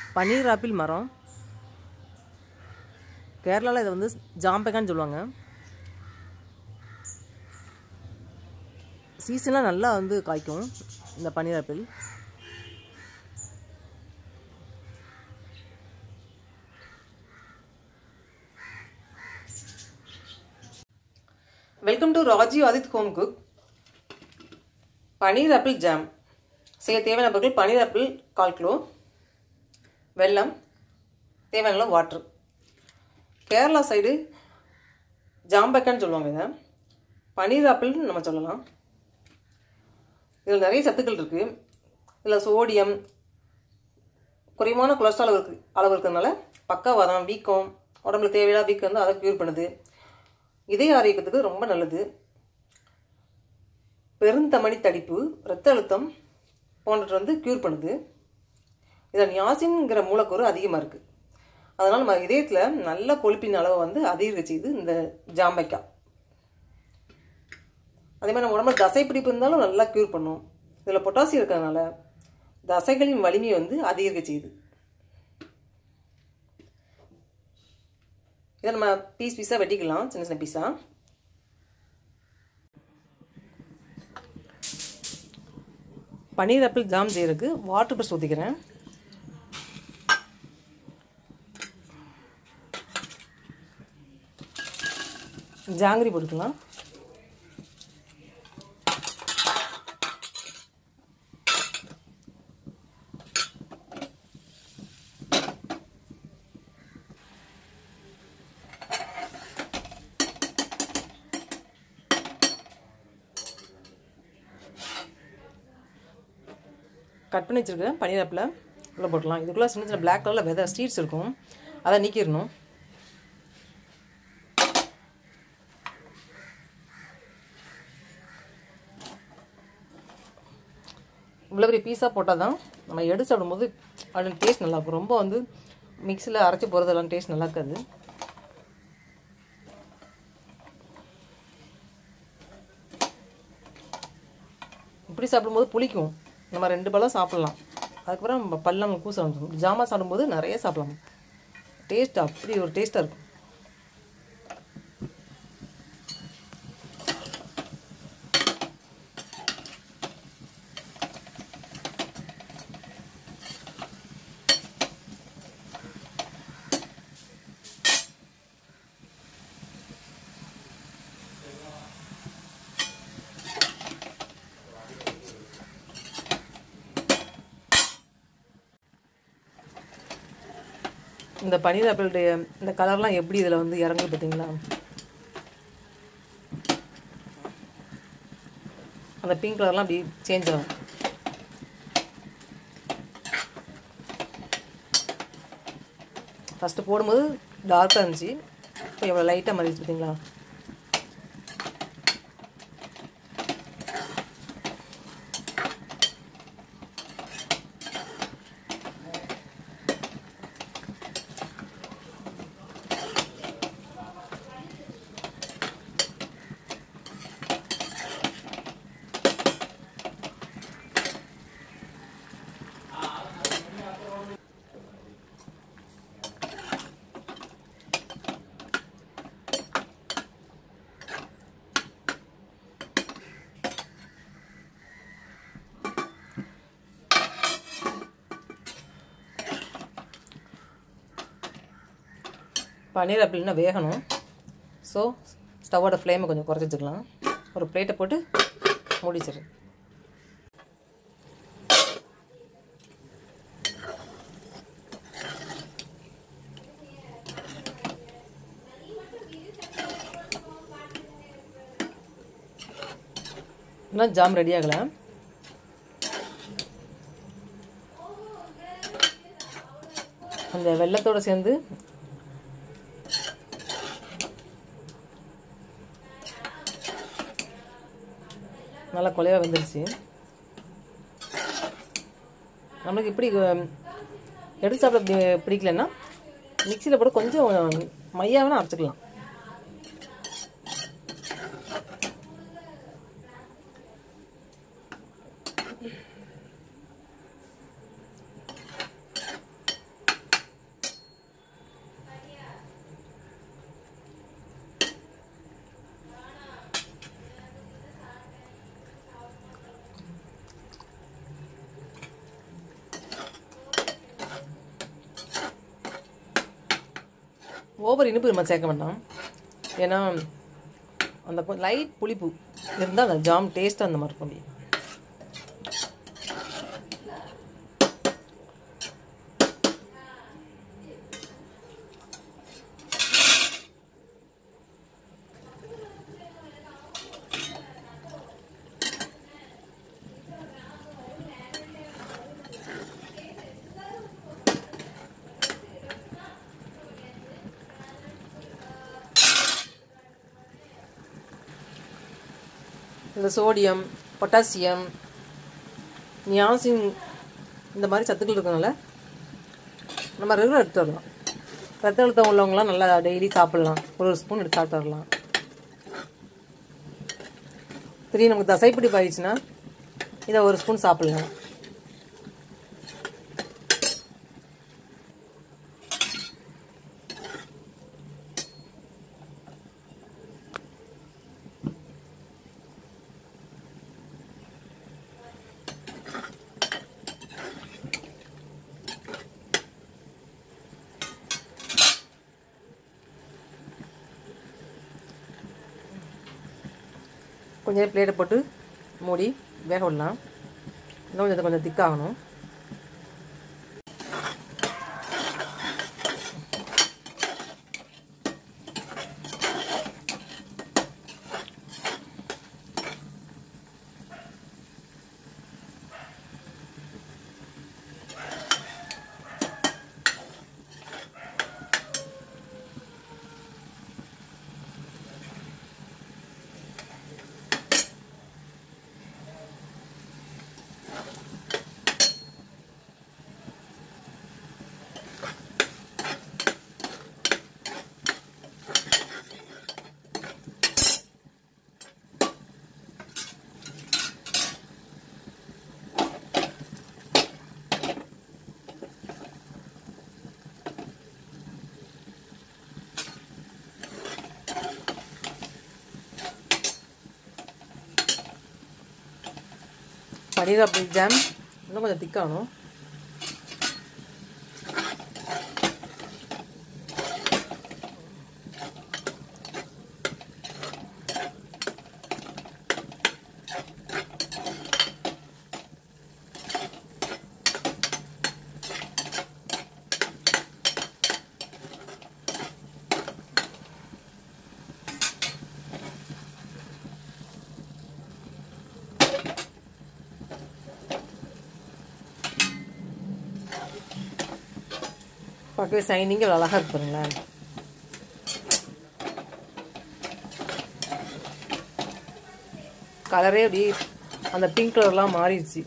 பன்னீர் apple மரம் கேரளாவில் இதை வந்து ஜாம்பக்கான்னு சொல்லுவாங்க சீசன்லாம் நல்லா வந்து காய்க்கும் இந்த பன்னீர் apple welcome to Rajiv Adith home cook பன்னீர் ஆப்பிள் ஜாம் செய்ய தேவையான பொருட்கள் பன்னீர் ஆப்பிள் கால் கிலோ வெல்லம் தேவையான அளவு வாட்ரு கேரளா சைடு ஜாம்பக்கான்னு சொல்லுவாங்க இதை பன்னீர் ஆப்பிள்னு நம்ம சொல்லலாம் இதில் நிறைய சத்துக்கள் இருக்குது இதில் சோடியம் குறைவான கொலஸ்ட்ரால் இருக்கு அளவு இருக்கிறதுனால பக்கவாதம் வீக்கம் உடம்புல தேவையில்லாத வீக்கம் வந்து அதை க்யூர் பண்ணுது இதய ஆரோக்கியத்துக்கு ரொம்ப நல்லது பெருந்தமணி தடிப்பு இரத்த அழுத்தம் போன்றவற்றை வந்து க்யூர் பண்ணுது இதில் நியாசின்ங்கிற மூலக்கூறு அதிகமாக இருக்குது அதனால் நம்ம இதயத்தில் நல்ல கொழுப்பின் அளவை வந்து அதிகரிக்க செய்யுது இந்த ஜாம்பைக்காய் அதே மாதிரி நம்ம உடம்புல தசை பிடிப்பு இருந்தாலும் நல்லா க்யூர் பண்ணும் இதில் பொட்டாசியம் இருக்கிறதுனால தசைகளின் வலிமையை வந்து அதிகரிக்க செய்யுது இதை நம்ம பீஸ் பீஸாக வெட்டிக்கலாம் சின்ன சின்ன பீஸாக பன்னீர் ஆப்பிள் ஜாம் செய்யறதுக்கு வாட்டர் ப்ரெஸ் ஊற்றிக்கிறேன் ஜாங்கிரி போட்டுக்கலாம் கட் பண்ணி வச்சுருக்கேன் பன்னீர் ஆப்பில் உள்ளே போட்டலாம் இதுக்குள்ளே சின்ன சின்ன பிளாக் கலரில் வெதை ஸ்டீட்ஸ் இருக்கும் அதை நீக்கிடணும் இவ்வளோ பெரிய பீஸாக போட்டால் தான் நம்ம எடுத்து சாப்பிடும்போது அதோட டேஸ்ட் நல்லாயிருக்கும் ரொம்ப வந்து மிக்சியில் அரைச்சி போகிறதெல்லாம் டேஸ்ட் நல்லா இருக்காது இப்படி சாப்பிடும்போது புளிக்கும் நம்ம ரெண்டு பழம் சாப்பிட்லாம் அதுக்கப்புறம் நம்ம பல்லாம் கூச வந்துடும் ஜாமா சாப்பிடும்போது நிறைய சாப்பிடலாம் டேஸ்ட் அப்படி ஒரு டேஸ்ட்டாக இருக்கும் இந்த பன்னீர் ஆப்பிளுடைய இந்த கலர்லாம் எப்படி இதில் வந்து இறங்குது பார்த்தீங்களா அந்த பிங்க் கலர்லாம் அப்படி சேஞ்ச் ஆகும் ஃபஸ்ட்டு போடும்போது டார்க்காக இருந்துச்சு இப்போ எவ்வளோ லைட்டாக மாறிடுச்சு பார்த்தீங்களா பன்னீர் ஆப்பிள்னா வேகணும் ஸோ ஸ்டவோட ஃப்ளேமை கொஞ்சம் குறைச்சி வச்சுக்கலாம் ஒரு பிளேட்டை போட்டு மூடிச்சிடு இன்னும் ஜாம் ரெடி ஆகலை அந்த வெள்ளத்தோடு சேர்ந்து நல்லா கொலையாக வந்துருச்சு நம்மளுக்கு இப்படி அஹ், எடுத்து சாப்பிட பி- பிடிக்கலன்னா மிக்சியில் போட்டு கொஞ்சம் மையா வேணால் அரைச்சிக்கலாம் ஓவர் இனிப்பு நம்ம சேர்க்க வேண்டாம் ஏன்னா அந்த லைட் புளிப்பு இருந்தால் அந்த ஜாம் டேஸ்ட்டாக அந்த மாதிரி இருக்கும் அப்படியே. இந்த சோடியம் பொட்டாசியம் நியாசின் இந்த மாதிரி சத்துக்கள் இருக்கனால நம்ம ரெகுலர் எடுத்து வரலாம் ரத்த அழுத்தம் உள்ளவங்களாம் நல்லா டெய்லி சாப்பிட்லாம் ஒரு ஒரு ஸ்பூன் எடுத்து சாப்பிட்டு வரலாம் திடீர்னு நமக்கு தசைப்பிடிப்பு ஆயிடுச்சுன்னா இதை ஒரு ஸ்பூன் சாப்பிட்லாம் கொஞ்சம் பிளேட்டை போட்டு மூடி வேக விடலாம் இன்னும் கொஞ்சம் இது கொஞ்சம் திக்காகணும் பன்னீர் அப்படி ஜாம் இன்னும் கொஞ்சம் திக்காகணும் பார்க்கவே சைனிங் இவ்வளோ அழகாக இருக்கு பாருங்களேன் கலரே அப்படி அந்த பிங்க் கலர்லாம் மாறிடுச்சு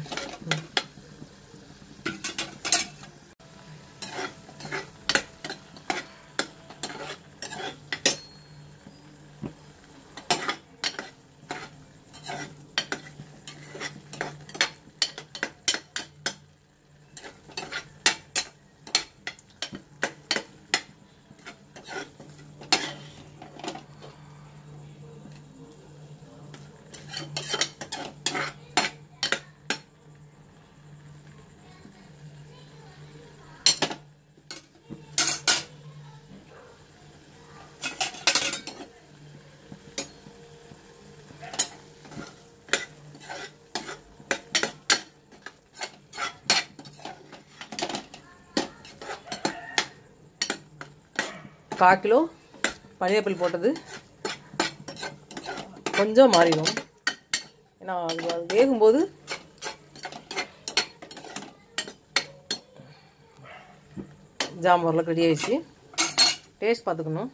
கால் கிலோ பனியாப்பிள் போட்டது கொஞ்சம் மாறிடும் ஏன்னா அது அது வேகும்போது ஜாம் ஓரளவுக்கு ரெடி ஆயிடுச்சு டேஸ்ட் பார்த்துக்கணும்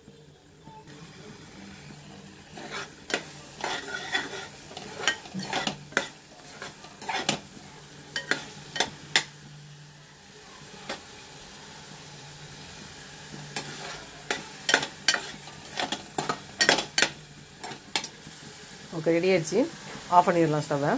ஓகே ரெடி ஆயிடுச்சு ஆஃப் பண்ணிடலாம் ஸ்டவ்வை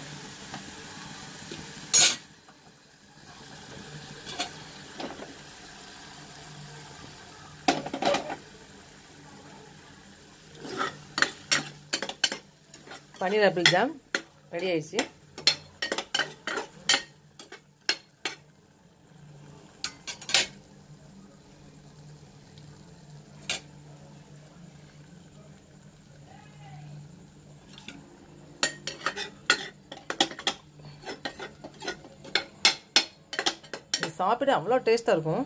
பன்னீர் ஆப்பிள் ஜாம் ரெடி ஆயிடுச்சு இது சாப்பிட அவ்வளோ டேஸ்ட்டாக இருக்கும்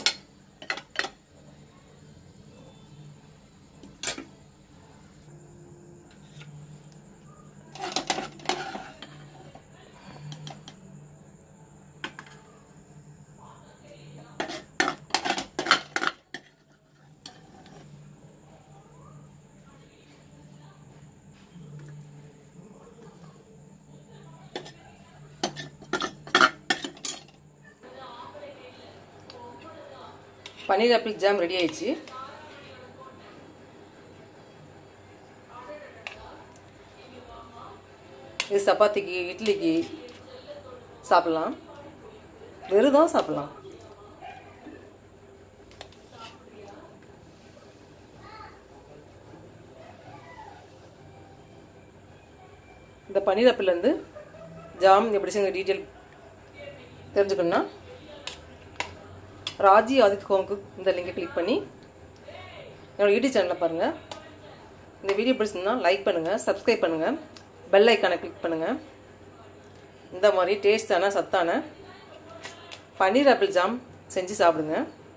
பன்னீர் ஆப்பிள் ஜாம் ரெடி ஆயிடுச்சு இது சப்பாத்திக்கு இட்லிக்கு சாப்பிடலாம் வெறுதான் சாப்பிடலாம் இந்த பன்னீர் ஆப்பிள்லேருந்து ஜாம் எப்படி செய்ய டீட்டெயில் தெரிஞ்சுக்கணுன்னா ராஜி ஆதித் ஹோம்க்கு இந்த லிங்கை கிளிக் பண்ணி என்னோட யூடியூப் சேனலை பாருங்கள் இந்த வீடியோ பிடிச்சிருந்தா லைக் பண்ணுங்கள் சப்ஸ்கிரைப் பண்ணுங்கள் பெல் ஐக்கானை கிளிக் பண்ணுங்கள் இந்த மாதிரி டேஸ்டான சத்தான பன்னீர் ஆப்பிள் ஜாம் செஞ்சு சாப்பிடுங்க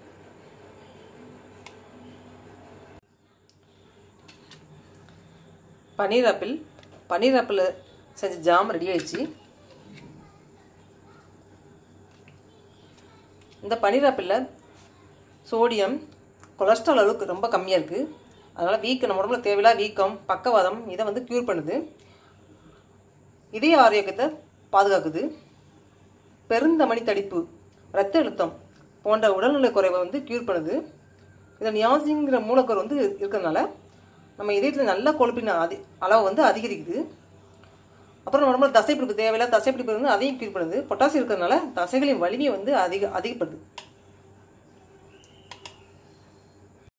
பன்னீர் ஆப்பிள் பன்னீர் ஆப்பிள் செஞ்ச ஜாம் ரெடி ஆயிடுச்சு இந்த பன்னீர் ஆப்பிளில் சோடியம் கொலஸ்ட்ரால் அளவுக்கு ரொம்ப கம்மியாக இருக்குது அதனால் வீக்கம் நம்ம உடம்புல தேவையில்லாத வீக்கம் பக்கவாதம் இதை வந்து க்யூர் பண்ணுது இதய ஆரோக்கியத்தை பாதுகாக்குது பெருந்தமணி தடிப்பு இரத்த அழுத்தம் போன்ற உடல்நல குறைவை வந்து க்யூர் பண்ணுது இதில் நியாசிங்கிற மூலக்கரு வந்து இருக்கிறதுனால நம்ம இதயத்தில் நல்ல கொழுப்பின் அதி அளவு வந்து அதிகரிக்குது அப்புறம் நம்ம உடம்புல தசைப்பிடிப்பு தேவையில்ல தசைப்பிடிப்பு வந்து அதையும் க்யூர் பண்ணுது பொட்டாசியம் இருக்கிறதுனால தசைகளின் வலிமையை வந்து அதிக அதிகப்படுது